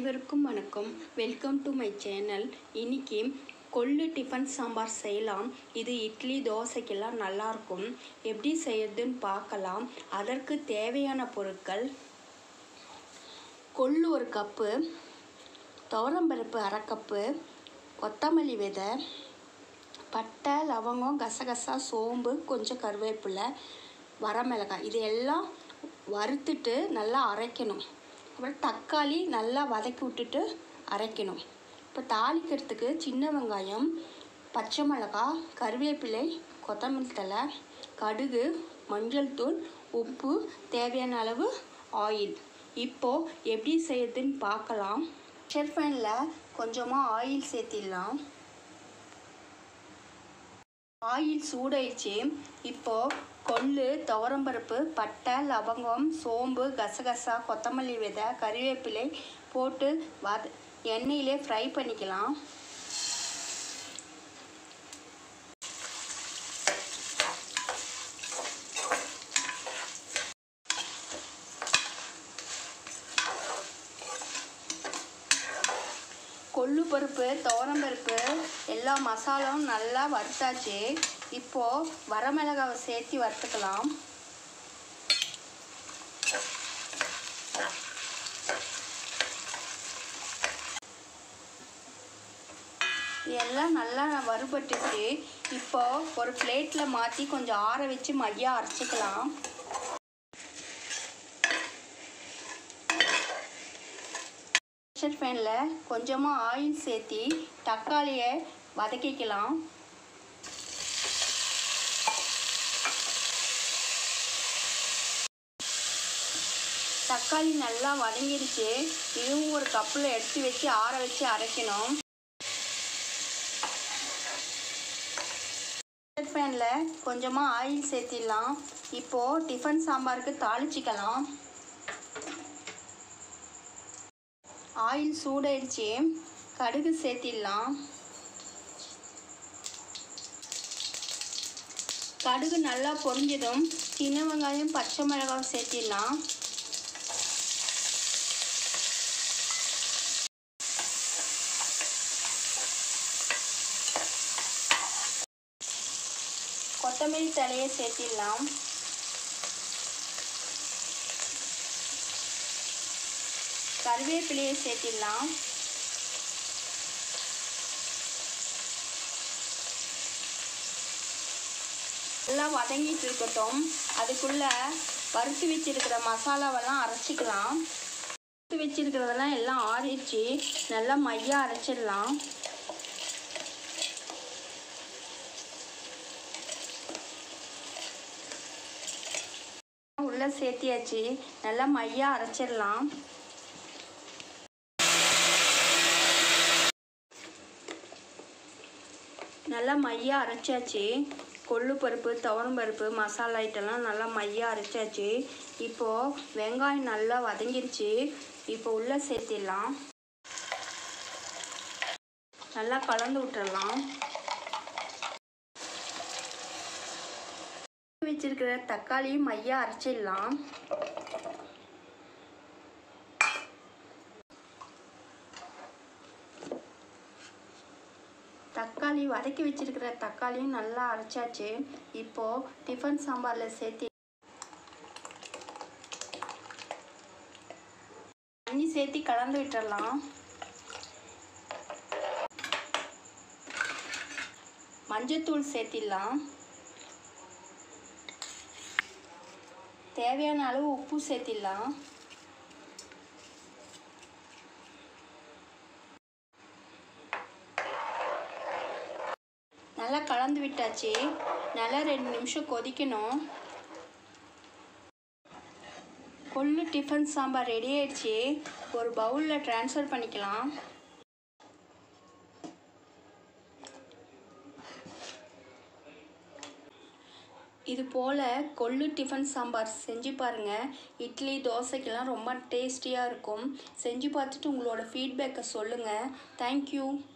அனைவருக்கும் வணக்கம் welcome to my channel இன்னைக்கு கொள்ளு டிஃபன் சாம்பார் செய்யலாம் இது இட்லி தோசைக்கெல்லாம் நல்லாயிருக்கும் எப்படி செய்யறதுன்னு பார்க்கலாம் அதற்கு தேவையான பொருட்கள் கொள்ளு ஒரு கப்பு துவரம்பருப்பு அரை கப்பு கொத்தமல்லி விதை பட்டை லவங்கம் கசகசா சோம்பு கொஞ்சம் கருவேப்பிலை வரமிளகாய் இது எல்லாம் வறுத்துட்டு நல்லா அரைக்கணும் அப்புறம் தக்காளி நல்லா வதக்கி விட்டுட்டு அரைக்கணும் இப்போ தாளிக்கிறதுக்கு சின்ன வெங்காயம் பச்சை மிளகாய் கருவேப்பிலை கொத்தமல்லி தழை கடுகு மஞ்சள் தூள் உப்பு தேவையான அளவு ஆயில் இப்போது எப்படி செய்யறதுன்னு பார்க்கலாம் ஷெர்ஃபேனில் கொஞ்சமாக ஆயில் சேர்த்திடலாம் ஆயில் சூடாயிடுச்சு இப்போது கொள்ளு துவரம்பருப்பு பட்டை லவங்கம் சோம்பு கசகசா கொத்தமல்லி விதை கறிவேப்பிலை போட்டு வத எண்ணெயிலே ஃப்ரை பண்ணிக்கலாம் கொள்ளு பருப்பு துவரம்பருப்பு எல்லா மசாலாவும் நல்லா வறுத்தாச்சு இப்போது வரமிளகாவை சேர்த்து வறுத்துக்கலாம் எல்லாம் நல்லா வறுபட்டுச்சு இப்போ ஒரு பிளேட்டில் மாற்றி கொஞ்சம் ஆற வச்சு மையா அரைச்சிக்கலாம் ப்ரெஷர் ஃபேனில் கொஞ்சமாக ஆயில் சேர்த்தி தக்காளியை வதக்கிக்கலாம் தக்காளி நல்லா வதங்கிடுச்சு இதுவும் ஒரு கப்பில் எடுத்து வச்சு ஆற வச்சு அரைக்கணும் ஃபேனில் கொஞ்சமாக ஆயில் சேர்த்திடலாம் இப்போது டிஃபன் சாம்பாருக்கு தாளிச்சிக்கலாம் ஆயில் சூடாயிடுச்சு கடுகு சேர்த்திடலாம் கடுகு நல்லா பொரிஞ்சதும் சின்ன வெங்காயம் பச்சை மிளகாய் சேர்த்திடலாம் கொத்தமல்லி தலையை சேர்த்திடலாம் கருவேப்பிலையை சேர்த்திடலாம் நல்லா வதங்கிட்டு இருக்கட்டும் அதுக்குள்ளே வறுத்து வச்சிருக்கிற மசாலாவெல்லாம் அரைச்சிக்கலாம் வறுத்து வச்சிருக்கிறதெல்லாம் எல்லாம் ஆறிடுச்சு நல்லா மையாக அரைச்சிடலாம் உள்ளே சேர்த்தியாச்சு நல்லா மையாக அரைச்சிடலாம் நல்லா மையாக அரைச்சாச்சு கொள்ளு பருப்பு துவரம் பருப்பு மசாலா ஐட்டம்லாம் நல்லா மையாக அரைச்சாச்சு இப்போது வெங்காயம் நல்லா வதங்கிருச்சு இப்போ உள்ளே சேர்த்திடலாம் நல்லா கலந்து விட்டுறலாம் வச்சிருக்கிற தக்காளியும் மையாக அரைச்சிடலாம் தக்காளி வதக்கி வச்சிருக்கிற தக்காளியும் நல்லா அரைச்சாச்சு இப்போது டிஃபன் சாம்பாரில் சேர்த்து தண்ணி சேர்த்து கலந்து விட்டுறலாம் மஞ்சத்தூள் சேர்த்திடலாம் தேவையான அளவு உப்பு சேர்த்திடலாம் நல்லா கலந்து விட்டாச்சு நல்லா ரெண்டு நிமிஷம் கொதிக்கணும் கொள்ளு டிஃபன் சாம்பார் ரெடி ஆயிடுச்சு ஒரு பவுலில் ட்ரான்ஸ்ஃபர் பண்ணிக்கலாம் இது போல் கொள்ளு டிஃபன் சாம்பார் செஞ்சு பாருங்கள் இட்லி தோசைக்கெல்லாம் ரொம்ப டேஸ்டியாக இருக்கும் செஞ்சு பார்த்துட்டு உங்களோட ஃபீட்பேக்கை சொல்லுங்கள் தேங்க்யூ